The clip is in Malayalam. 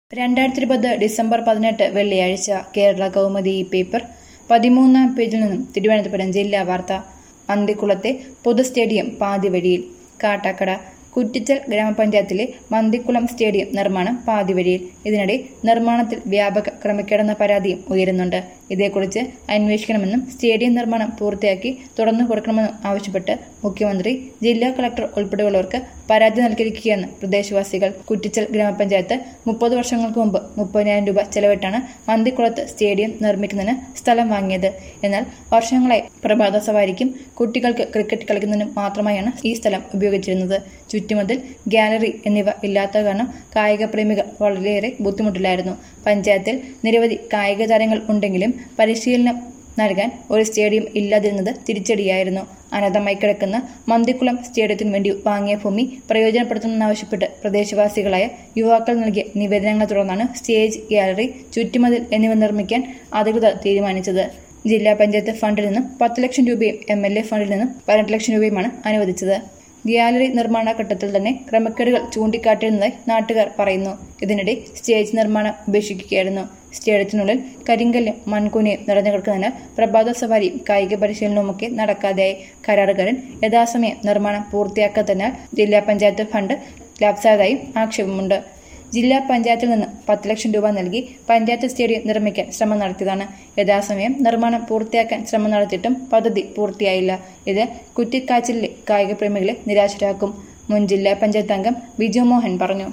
രണ്ടായിരത്തി ഇരുപത് ഡിസംബർ പതിനെട്ട് വെള്ളിയാഴ്ച കേരള കൗമുദി ഈ പേപ്പർ പതിമൂന്നാം പേജിൽ നിന്നും തിരുവനന്തപുരം ജില്ലാ വാർത്ത മന്ദിക്കുളത്തെ പൊതു സ്റ്റേഡിയം പാതിവഴിയിൽ കാട്ടാക്കട കുറ്റിച്ചൽ ഗ്രാമപഞ്ചായത്തിലെ മന്ദിക്കുളം സ്റ്റേഡിയം നിർമ്മാണം പാതിവഴിയിൽ ഇതിനിടെ നിർമ്മാണത്തിൽ വ്യാപക ക്രമക്കേടെന്ന പരാതിയും ഉയരുന്നുണ്ട് ഇതേക്കുറിച്ച് അന്വേഷിക്കണമെന്നും സ്റ്റേഡിയം നിർമ്മാണം പൂർത്തിയാക്കി തുറന്നു കൊടുക്കണമെന്നും ആവശ്യപ്പെട്ട് മുഖ്യമന്ത്രി ജില്ലാ കളക്ടർ ഉൾപ്പെടെയുള്ളവർക്ക് പരാതി നൽകിയിരിക്കുകയെന്ന് പ്രദേശവാസികൾ കുറ്റിച്ചൽ ഗ്രാമപഞ്ചായത്ത് മുപ്പത് വർഷങ്ങൾക്ക് മുമ്പ് മുപ്പതിനായിരം രൂപ ചെലവിട്ടാണ് മന്ദിക്കുളത്ത് സ്റ്റേഡിയം നിർമ്മിക്കുന്നതിന് സ്ഥലം വാങ്ങിയത് എന്നാൽ വർഷങ്ങളായി പ്രഭാത സവാരിക്കും കുട്ടികൾക്ക് ക്രിക്കറ്റ് കളിക്കുന്നതിനും മാത്രമായാണ് ഈ സ്ഥലം ഉപയോഗിച്ചിരുന്നത് ചുറ്റുമതിൽ ഗാലറി എന്നിവ ഇല്ലാത്ത കാരണം കായിക പ്രേമികൾ വളരെയേറെ ബുദ്ധിമുട്ടിലായിരുന്നു പഞ്ചായത്തിൽ നിരവധി കായിക താരങ്ങൾ ഉണ്ടെങ്കിലും പരിശീലനം നൽകാൻ ഒരു സ്റ്റേഡിയം ഇല്ലാതിരുന്നത് തിരിച്ചടിയായിരുന്നു അനന്തമായി കിടക്കുന്ന മന്ദിക്കുളം സ്റ്റേഡിയത്തിനു വേണ്ടി വാങ്ങിയ ഭൂമി പ്രയോജനപ്പെടുത്തണമെന്നാവശ്യപ്പെട്ട് പ്രദേശവാസികളായ യുവാക്കൾ നൽകിയ നിവേദനങ്ങളെ തുടർന്നാണ് സ്റ്റേജ് ഗാലറി ചുറ്റുമതിൽ എന്നിവ നിർമ്മിക്കാൻ അധികൃതർ തീരുമാനിച്ചത് ജില്ലാ പഞ്ചായത്ത് ഫണ്ടിൽ നിന്നും പത്ത് ലക്ഷം രൂപയും എം എൽ എ ഫണ്ടിൽ നിന്നും പതിനെട്ട് ലക്ഷം രൂപയുമാണ് അനുവദിച്ചത് ഗ്യാലറി നിർമ്മാണ ഘട്ടത്തിൽ തന്നെ ക്രമക്കേടുകൾ ചൂണ്ടിക്കാട്ടിയിരുന്നതായി നാട്ടുകാർ പറയുന്നു ഇതിനിടെ സ്റ്റേജ് നിർമ്മാണം ഉപേക്ഷിക്കുകയായിരുന്നു സ്റ്റേഡിയത്തിനുള്ളിൽ കരിങ്കല്ലും മൺകൂനയും നിറഞ്ഞു കിടക്കുന്നതിനാൽ പ്രഭാത സവാരിയും കായിക പരിശീലനവുമൊക്കെ നടക്കാതെയായി കരാറുകാരൻ യഥാസമയം നിർമ്മാണം പൂർത്തിയാക്കാത്തതിനാൽ ജില്ലാ പഞ്ചായത്ത് ഫണ്ട് ലാപ്സായതായും ആക്ഷേപമുണ്ട് ജില്ലാ പഞ്ചായത്തിൽ നിന്ന് പത്ത് ലക്ഷം രൂപ നൽകി പഞ്ചായത്ത് സ്റ്റേഡിയം നിർമ്മിക്കാൻ ശ്രമം നടത്തിയതാണ് യഥാസമയം നിർമ്മാണം പൂർത്തിയാക്കാൻ ശ്രമം നടത്തിയിട്ടും പദ്ധതി പൂർത്തിയായില്ല ഇത് കുറ്റിക്കാച്ചിലെ കായിക പ്രേമികളെ നിരാശരാക്കും മുൻ ജില്ലാ പഞ്ചായത്ത് അംഗം ബിജു മോഹൻ പറഞ്ഞു